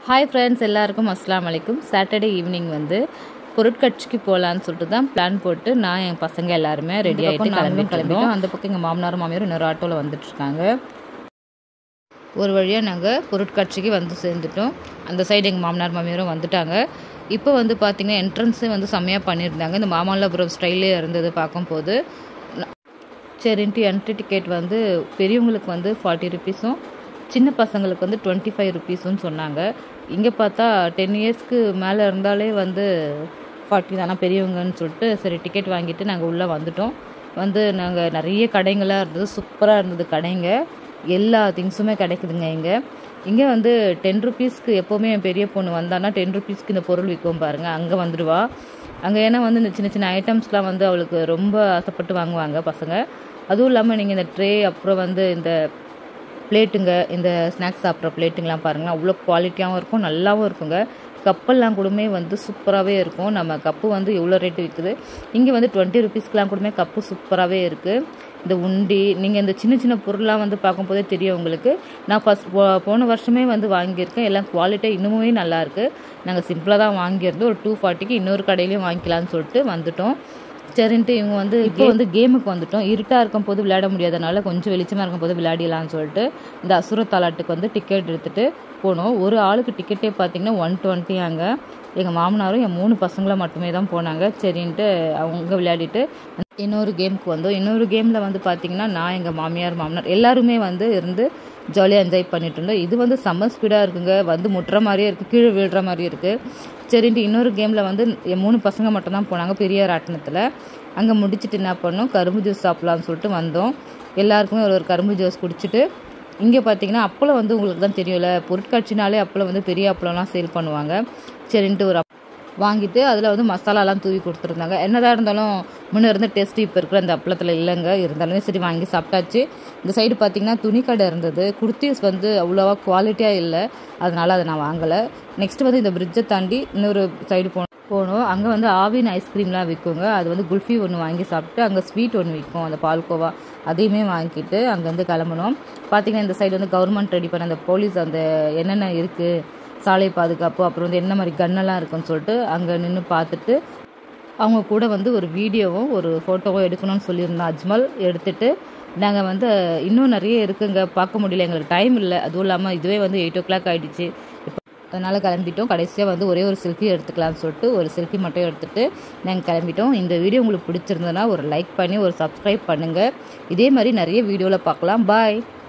hi friends எல்லாருக்கும் அஸ்ஸலாமு அலைக்கும் சாட்டர்டே ஈவினிங் வந்து பொருட்காட்சிக்கு போகலான்னு சொல்லிட்டு தான் பிளான் போட்டு நான் என் பசங்க எல்லாருமே ரெடி ஆகிட்டு கிளம்பி கிளம்பிட்டோம் அந்த பக்கம் எங்கள் மாமனாரும் மாமியாரும் இன்னொரு ஆட்டோவில் வந்துட்டுருக்காங்க ஒரு வழியாக நாங்கள் பொருட்காட்சிக்கு வந்து சேர்ந்துட்டோம் அந்த சைடு எங்கள் மாமனார் மாமியாரும் வந்துட்டாங்க இப்போ வந்து பார்த்திங்கன்னா என்ட்ரன்ஸே வந்து செம்மையாக பண்ணியிருந்தாங்க இந்த மாமல்லபுரம் ஸ்டைலே இருந்தது பார்க்கும்போது சரின்ட்டு என்ட்ரி டிக்கெட் வந்து பெரியவங்களுக்கு வந்து ஃபார்ட்டி ருபீஸும் சின்ன பசங்களுக்கு வந்து டுவெண்ட்டி ஃபைவ் ருபீஸும் சொன்னாங்க இங்கே பார்த்தா டென் இயர்ஸ்க்கு மேலே இருந்தாலே வந்து ஃபார்ட்டி தானே பெரியவங்கன்னு சொல்லிட்டு சரி டிக்கெட் வாங்கிட்டு நாங்கள் உள்ளே வந்துட்டோம் வந்து நாங்கள் நிறைய கடைங்களாக இருந்தது சூப்பராக இருந்தது கடைங்க எல்லா திங்ஸுமே கிடைக்குதுங்க இங்கே இங்கே வந்து டென் ருபீஸ்க்கு எப்போவுமே என் பெரிய பொண்ணு வந்தான்னா டென் ருபீஸ்க்கு இந்த பொருள் விற்கும் பாருங்கள் அங்கே வந்துடுவா அங்கே ஏன்னா வந்து இந்த சின்ன சின்ன ஐட்டம்ஸ்லாம் வந்து அவளுக்கு ரொம்ப ஆசைப்பட்டு வாங்குவாங்க பசங்க அதுவும் இல்லாமல் நீங்கள் இந்த ட்ரே அப்புறம் வந்து இந்த பிளேட்டுங்க இந்த ஸ்நாக்ஸ் சாப்பிட்ற பிளேட்டுங்கெலாம் பாருங்கள் அவ்வளோ குவாலிட்டியாகவும் இருக்கும் நல்லாவும் இருக்குங்க கப்பெல்லாம் கூடமே வந்து சூப்பராகவே இருக்கும் நம்ம கப்பு வந்து எவ்வளோ ரேட்டு விற்குது இங்கே வந்து டுவெண்ட்டி ருபீஸ்க்கெலாம் கூடமே கப்பு சூப்பராகவே இருக்குது இந்த உண்டி நீங்கள் இந்த சின்ன சின்ன பொருள்லாம் வந்து பார்க்கும்போதே தெரியும் உங்களுக்கு நான் ஃபஸ்ட் போன வருஷமே வந்து வாங்கியிருக்கேன் எல்லாம் குவாலிட்டியாக இன்னுமே நல்லாயிருக்கு நாங்கள் சிம்பிளாக தான் வாங்கியிருந்தோம் ஒரு டூ ஃபார்ட்டிக்கு இன்னொரு கடையிலையும் வாங்கிக்கலாம்னு சொல்லிட்டு வந்துட்டோம் சரின்ட்டு இவங்க வந்து இப்போ வந்து கேமுக்கு வந்துட்டோம் இருட்டாக இருக்கும் போது விளையாட முடியாதனால கொஞ்சம் வெளிச்சமாக இருக்கும் போது விளையாடிடலாம்னு சொல்லிட்டு இந்த அசுர தாலாட்டுக்கு வந்து டிக்கெட் எடுத்துகிட்டு போனோம் ஒரு ஆளுக்கு டிக்கெட்டே பார்த்தீங்கன்னா ஒன் டுவெண்ட்டி அங்கே எங்கள் மாமனாரும் என் மூணு பசங்களை மட்டுமே தான் போனாங்க சரின்ட்டு அவங்க விளையாடிட்டு இன்னொரு கேமுக்கு வந்தோம் இன்னொரு கேமில் வந்து பார்த்திங்கன்னா நான் எங்கள் மாமியார் மாமனார் எல்லாருமே வந்து இருந்து ஜாலியாக என்ஜாய் பண்ணிட்டு இருந்தோம் இது வந்து செம்ம ஸ்பீடாக இருக்குங்க வந்து முட்டுற மாதிரியே இருக்குது கீழே விழுற மாதிரியே இருக்குது சரின்ட்டு இன்னொரு கேமில் வந்து என் மூணு பசங்க மட்டும்தான் போனாங்க பெரிய ராட்டினத்தில் அங்கே முடிச்சுட்டு என்ன பண்ணோம் கரும்பு ஜூஸ் சாப்பிட்லான்னு சொல்லிட்டு வந்தோம் எல்லாருக்குமே ஒரு ஒரு கரும்பு ஜூஸ் குடிச்சிட்டு இங்கே பார்த்தீங்கன்னா அப்பளம் வந்து உங்களுக்கு தான் தெரியும்ல பொருட்காட்சினாலே அப்பளம் வந்து பெரிய அப்பளம்லாம் சேல் பண்ணுவாங்க சரின்ட்டு ஒரு வாங்கிட்டு அதில் வந்து மசாலாலாம் தூவி கொடுத்துருந்தாங்க என்னதான் இருந்தாலும் முன்னே இருந்த டேஸ்ட் இப்போ இருக்கிற அந்த அப்பளத்தில் இல்லைங்க இருந்தாலுமே சரி வாங்கி சாப்பிட்டாச்சு இந்த சைடு பார்த்திங்கன்னா துணி கடை இருந்தது குர்த்திஸ் வந்து அவ்வளோவா குவாலிட்டியாக இல்லை அதனால் அதை நான் வாங்கலை நெக்ஸ்ட் வந்து இந்த பிரிட்ஜை தாண்டி இன்னொரு சைடு போனோம் போனோம் அங்கே வந்து ஆவின் ஐஸ்கிரீம்லாம் விற்குங்க அது வந்து குல்ஃபி ஒன்று வாங்கி சாப்பிட்டு அங்கே ஸ்வீட் ஒன்று விற்கும் அந்த பால்கோவா அதையுமே வாங்கிட்டு அங்கேருந்து கிளம்பணும் பார்த்திங்கன்னா இந்த சைடு வந்து கவர்மெண்ட் ரெடி பண்ண அந்த போலீஸ் அந்த என்னென்ன இருக்குது சாலை பாதுகாப்பு அப்புறம் வந்து என்ன மாதிரி கன்னெல்லாம் இருக்குன்னு சொல்லிட்டு அங்கே நின்று பார்த்துட்டு அவங்க கூட வந்து ஒரு வீடியோவும் ஒரு ஃபோட்டோவும் எடுக்கணும்னு சொல்லியிருந்தோம் அஜ்மல் எடுத்துட்டு நாங்கள் வந்து இன்னும் நிறைய இருக்குங்க பார்க்க முடியல எங்களுக்கு டைம் இல்லை அதுவும் இல்லாமல் இதுவே வந்து எயிட் ஓ கிளாக் ஆகிடுச்சு இப்போ அதனால் கிளம்பிட்டோம் கடைசியாக வந்து ஒரே ஒரு செல்ஃபி எடுத்துக்கலாம்னு சொல்லிட்டு ஒரு செல்ஃபி மட்டும் எடுத்துகிட்டு நாங்கள் கிளம்பிட்டோம் இந்த வீடியோ உங்களுக்கு பிடிச்சிருந்ததுன்னா ஒரு லைக் பண்ணி ஒரு சப்ஸ்கிரைப் பண்ணுங்கள் இதே மாதிரி நிறைய வீடியோவில் பார்க்கலாம் பாய்